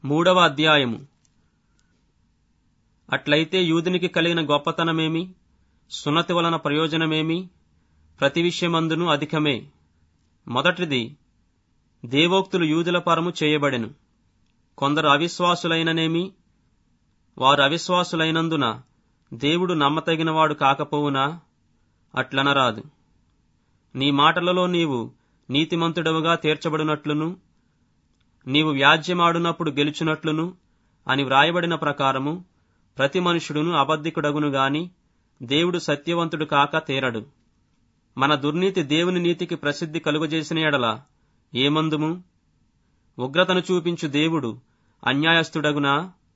మూడవ అధ్యాయము అట్లయితే యూదునికి కలిగిన గొప్పతనమేమి సున్నతి వలన ప్రయోజనమేమి ప్రతి విషయమందును అధికమే మొదటిది దేవోక్తులు యూదుల పరము చేయబడెను కొందరు అవిశ్వాసులైననేమి వారు అవిశ్వాసులైనందున దేవుడు నమ్మతగినవాడు కాకపోవునా అట్లనరాదు నీ మాటలలో నీవు నీతిమంతుడవుగా తీర్చబడినట్లును నీవు వ్యాజ్యమాడునప్పుడు గెలుచునట్లును అని వ్రాయబడిన ప్రకారము ప్రతి మనుషుడును అబద్ధికుడగును గాని దేవుడు సత్యవంతుడు కాక తీరడు మన దుర్నీతి దేవుని నీతికి ప్రసిద్ధి కలుగజేసిన ఎడల ఏమందుము ఉగ్రతను చూపించు దేవుడు అన్యాయస్థుడగునా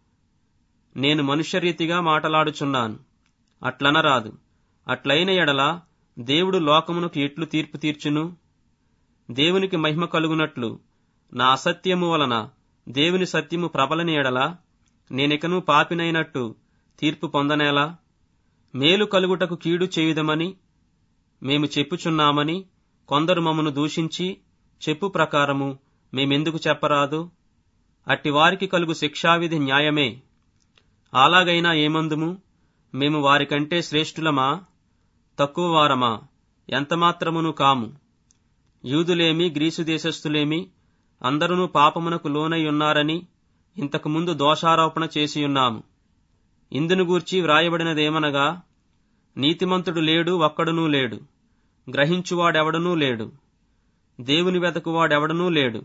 నేను మనుష్యరీతిగా మాటలాడుచున్నాను అట్లనరాదు అట్లైన ఎడల దేవుడు లోకమునకు ఎట్లు తీర్పు తీర్చును దేవునికి మహిమ కలుగునట్లు నా అసత్యము వలన దేవుని సత్యము ప్రబలని ఎడల నేనికను పాపినైనట్టు తీర్పు పొందనేలా మేలు కలుగుటకు కీడు చేయుదమని మేము చెప్పుచున్నామని కొందరు మమ్మను దూషించి చెప్పు ప్రకారము మేమెందుకు చెప్పరాదు అట్టి వారికి కలుగు శిక్షావిధి న్యాయమే అలాగైనా ఏమందుము మేము వారికంటే శ్రేష్ఠులమా తక్కువ వారమా ఎంతమాత్రమును కాము యూదులేమి గ్రీసు దేశస్థులేమి అందరూ పాపమునకు లోనై ఉన్నారని ఇంతకుముందు దోషారోపణ చేసియున్నాము ఇందును గూర్చి వ్రాయబడినదేమనగా నీతిమంతుడు లేడు ఒక్కడునూ లేడు గ్రహించువాడెవడనూ లేడు దేవుని వెతకువాడెవడనూ లేడు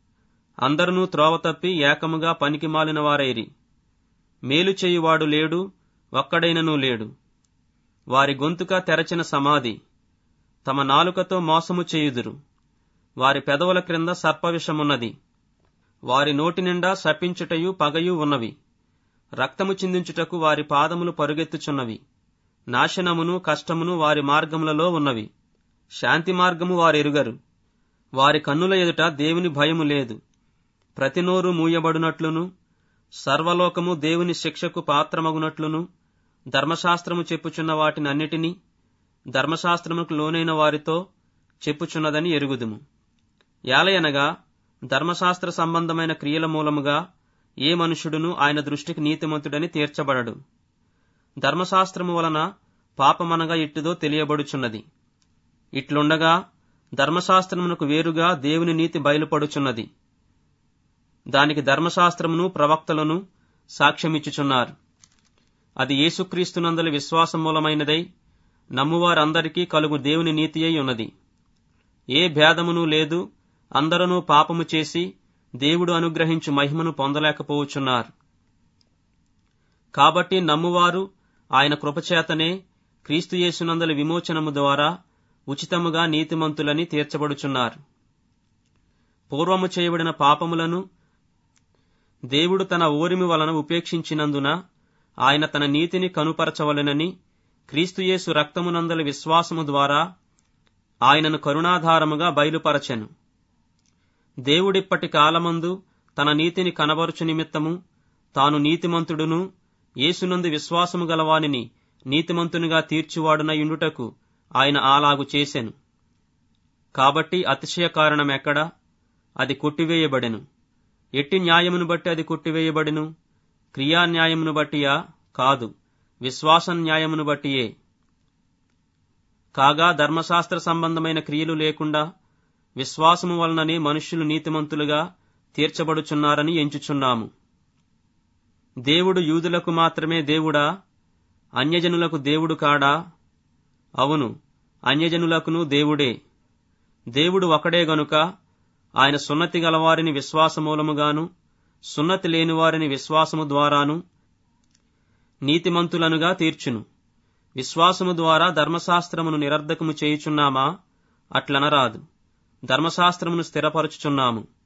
అందరూ త్రోవ తప్పి ఏకముగా పనికిమాలిన వారైరి మేలు చేయువాడు లేడు ఒక్కడైననూ లేడు వారి గొంతుక తెరచిన సమాధి తమ నాలుకతో మోసము చేయుదురు వారి పెదవుల క్రింద సర్పవిషమున్నది వారి నోటి నిండా శపించుటయు పగయు ఉన్నవి రక్తము చిందించుటకు వారి పాదములు పరుగెత్తుచున్నవి నాశనమును కష్టమును వారి మార్గములలో ఉన్నవి శాంతి మార్గము వారెరుగరు వారి కన్నుల ఎదుట దేవుని భయము లేదు ప్రతి నోరు మూయబడునట్లును సర్వలోకము దేవుని శిక్షకు పాత్రమగునట్లును ధర్మశాస్త్రము చెప్పుచున్న వాటినన్నిటినీ ధర్మశాస్త్రముకు లోనైన వారితో చెప్పుచున్నదని ఎరుగుదుము యాలయనగా ధర్మశాస్త్ర సంబంధమైన క్రియల మూలముగా ఏ మనుషుడును ఆయన దృష్టికి నీతిమంతుడని తీర్చబడడు ధర్మశాస్త్రము వలన పాపమనగా ఇట్టుదో తెలియబడుచున్నది ఇట్లుండగా ధర్మశాస్త్రమునకు వేరుగా దేవుని నీతి బయలుపడుచున్నది దానికి ధర్మశాస్త్రమును ప్రవక్తలను సాక్ష్యమిచ్చుచున్నారు అది యేసుక్రీస్తునందలి విశ్వాసం మూలమైనదై నమ్మువారందరికీ కలుగు దేవుని నీతి అయి ఉన్నది ఏ భేదమును లేదు అందరూ పాపము చేసి దేవుడు అనుగ్రహించు మహిమను పొందలేకపోవచ్చున్నారు కాబట్టి నమ్మువారు ఆయన కృపచేతనే క్రీస్తు యేసునందలి విమోచనము ద్వారా ఉచితముగా నీతిమంతులని తీర్చబడుచున్నారు పూర్వము చేయబడిన పాపములను దేవుడు తన ఓరిమి వలన ఉపేక్షించినందున ఆయన తన నీతిని కనుపరచవలెనని క్రీస్తుయేసు రక్తమునందలి విశ్వాసము ద్వారా ఆయనను కరుణాధారముగా బయలుపరచెను దేవుడిప్పటి కాలమందు తన నీతిని కనబరుచు నిమిత్తము తాను నీతిమంతుడును యేసునందు విశ్వాసము గలవానిని నీతిమంతునిగా తీర్చువాడునయుండుటకు ఆయన అలాగు చేసెను కాబట్టి అతిశయ కారణమెక్కడ అది కొట్టివేయబడెను ఎట్టి న్యాయమును బట్టి అది కొట్టివేయబడెను క్రియా న్యాయమును బట్టియా కాదు విశ్వాస న్యాయమును బట్టియే కాగా ధర్మశాస్త్ర సంబంధమైన క్రియలు లేకుండా విశ్వాసము వలననే మనుష్యులు నీతిమంతులుగా తీర్చబడుచున్నారని ఎంచుచున్నాము దేవుడు యూదులకు మాత్రమే దేవుడా అన్యజనులకు దేవుడు కాడా అవును అన్యజనులకును దేవుడే దేవుడు ఒకడే గనుక ఆయన సున్నతి గలవారిని విశ్వాసమూలముగాను సున్నతి లేని వారిని విశ్వాసము ద్వారాను నీతిమంతులనుగా తీర్చును విశ్వాసము ద్వారా ధర్మశాస్త్రమును నిరర్ధకము చేయుచున్నామా అట్లనరాదు ధర్మశాస్త్రమును స్థిరపరచుచున్నాము